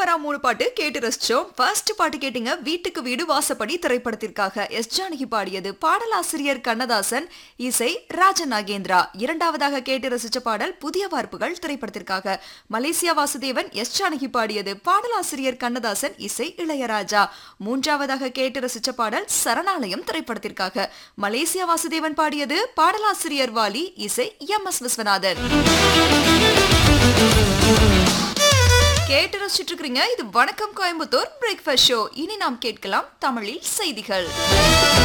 சூப்பரா மூணு பாட்டு கேட்டு ரசிச்சோம் ஃபர்ஸ்ட் பாட்டு கேட்டீங்க வீட்டுக்கு வீடு வாசப்படி திரைப்படத்திற்காக எஸ் ஜானகி பாடியது பாடலாசிரியர் கண்ணதாசன் இசை ராஜ நாகேந்திரா இரண்டாவதாக கேட்டு ரசிச்ச பாடல் புதிய வார்ப்புகள் திரைப்படத்திற்காக மலேசியா வாசுதேவன் எஸ் ஜானகி பாடியது பாடலாசிரியர் கண்ணதாசன் இசை இளையராஜா மூன்றாவதாக கேட்டு ரசிச்ச பாடல் சரணாலயம் திரைப்படத்திற்காக மலேசியா வாசுதேவன் பாடியது பாடலாசிரியர் வாலி இசை எம் எஸ் விஸ்வநாதன் கேட்டு ரசிச்சுட்டு இருக்கிறீங்க இது வணக்கம் கோயம்புத்தூர் பிரேக்ஃபாஸ்ட் ஷோ இனி நாம் கேட்கலாம் தமிழில் செய்திகள்